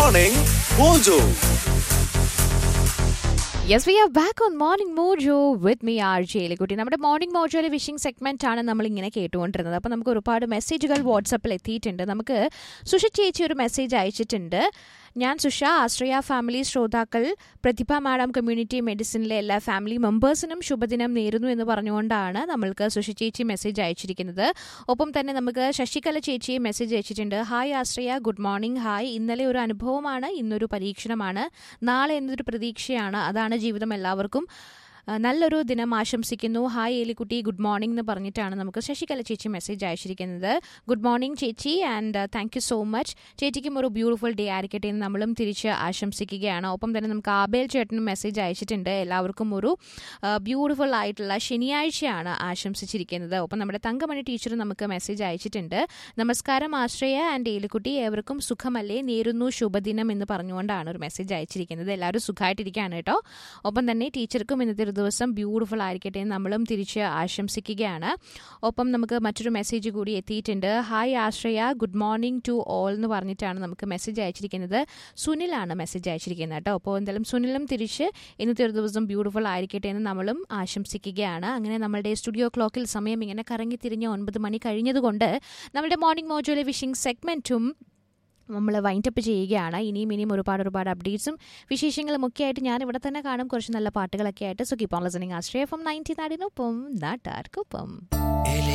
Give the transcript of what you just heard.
Morning Mojo. Yes we are back on morning mojo with me R Jayilikkutty നമ്മുടെ morning മോജോയിലെ wishing segment ആണ് നമ്മൾ ഇങ്ങനെ കേട്ടുകൊണ്ടിരുന്നത് അപ്പോൾ നമുക്ക് ഒരുപാട് മെസ്സേജുകൾ വാട്സപ്പിൽ എത്തിയിട്ടുണ്ട് നമുക്ക് സുഷ ചേച്ചി ഒരു മെസ്സേജ് അയച്ചിട്ടുണ്ട് ഞാൻ സുഷ ആശ്രയ ഫാമിലി ശ്രോതാക്കൾ പ്രതിഭ മാഡം കമ്മ്യൂണിറ്റി മെഡിസിനിലെ എല്ലാ ഫാമിലി മെമ്പേഴ്സിനും ശുഭദിനം നേരുന്നു എന്ന് പറഞ്ഞുകൊണ്ടാണ് നമ്മൾക്ക് സുഷ ചേച്ചി മെസ്സേജ് അയച്ചിരിക്കുന്നത് ഒപ്പം തന്നെ നമുക്ക് ശശികല ചേച്ചി മെസ്സേജ് അയച്ചിട്ടുണ്ട് hi Ashraya good morning hi ഇന്നലെ ഒരു അനുഭവമാണ് ഇന്നൊരു പരീക്ഷണമാണ് നാളെ എന്നൊരു പ്രതീക്ഷയാണ് അതാണ് ജീവിതം എല്ലാവർക്കും ആ, നല്ലൊരു ദിനം ആശംസിക്കുന്നു ഹായ് ഏലിക്കുട്ടി ഗുഡ് മോർണിംഗ് എന്ന് പറഞ്ഞിട്ടാണ് നമുക്ക് ശശികല ചേച്ചി മെസ്സേജ് അയച്ചിരിക്കുന്നത് ഗുഡ് മോർണിംഗ് ചേച്ചി and thank you so much ചേച്ചിക്കും ഒരു ബ്യൂട്ടിഫുൾ ഡേ ആയിരിക്കട്ടെ എന്ന് നമ്മളും തിരിച്ച് ആശംസിക്കുകയാണ് ഒപ്പം തന്നെ നമുക്ക് ആബേൽ ചേട്ടനും മെസ്സേജ് അയച്ചിട്ടുണ്ട് എല്ലാവർക്കും ഒരു ബ്യൂട്ടിഫുൾ ആയിട്ടുള്ള ശനിയാഴ്ചയാണ് ആശംസിച്ചിരിക്കുന്നത് ഒപ്പം നമ്മുടെ തങ്കമണി ടീച്ചർ നമുക്ക് മെസ്സേജ് അയച്ചിട്ടുണ്ട് നമസ്കാരം ആശ്രയ ആൻഡ് ഏലിക്കുട്ടി ഏവർക്കും സുഖമല്ലേ നേരുന്നു ശുഭദിനം എന്ന് പറഞ്ഞുകൊണ്ടാണ് ഒരു മെസ്സേജ് അയച്ചിരിക്കുന്നത് എല്ലാവരും സുഖമായിട്ടിരിക്കുകയാണ് കേട്ടോ ഒപ്പം തന്നെ ടീച്ചർക്കും ഇന്നത്തെ ഒരു ദിവസം ബ്യൂട്ടിഫുൾ ആയിരിക്കട്ടെ എന്ന് നമ്മളും തിരിച്ച് ആശംസിക്കുകയാണ് ഒപ്പം നമുക്ക് മറ്റൊരു മെസ്സേജ് കൂടി എത്തിയിട്ടുണ്ട് hi Ashraya good morning to all എന്ന് പറഞ്ഞിട്ടാണ് നമുക്ക് മെസ്സേജ് അയച്ചിരിക്കുന്നത് സുനിലാണ് മെസ്സേജ് അയച്ചിരിക്കുന്നത് കേട്ടോ അപ്പോൾ എന്തായാലും സുനിലും തിരിച്ച് ഇന്നത്തെ ഒരു ദിവസം ബ്യൂട്ടിഫുൾ ആയിരിക്കട്ടെ എന്ന് നമ്മളും ആശംസിക്കുകയാണ് അങ്ങനെ നമ്മളുടെ സ്റ്റുഡിയോ ക്ലോക്കിൽ സമയം ഇങ്ങനെ കറങ്ങി തിരിഞ്ഞ് ഒൻപത് മണി കഴിഞ്ഞതുകൊണ്ട് നമ്മുടെ മോർണിംഗ് മോജോയിലെ വിഷിംഗ് സെഗ്മെന്റും നമ്മൾ വൈൻഡപ്പ് ചെയ്യുകയാണ് ഇനിയും ഇനിയും ഒരുപാട് ഒരുപാട് അപ്ഡേറ്റ്സും വിശേഷങ്ങളും ഒക്കെ ആയിട്ട് ഞാൻ ഇവിടെ തന്നെ കാണും കുറച്ച് നല്ല പാട്ടുകളൊക്കെ ആയിട്ട് so keep on listening Ashraya from ninety നാടിനൊപ്പം നാട്ടാർക്കൊപ്പം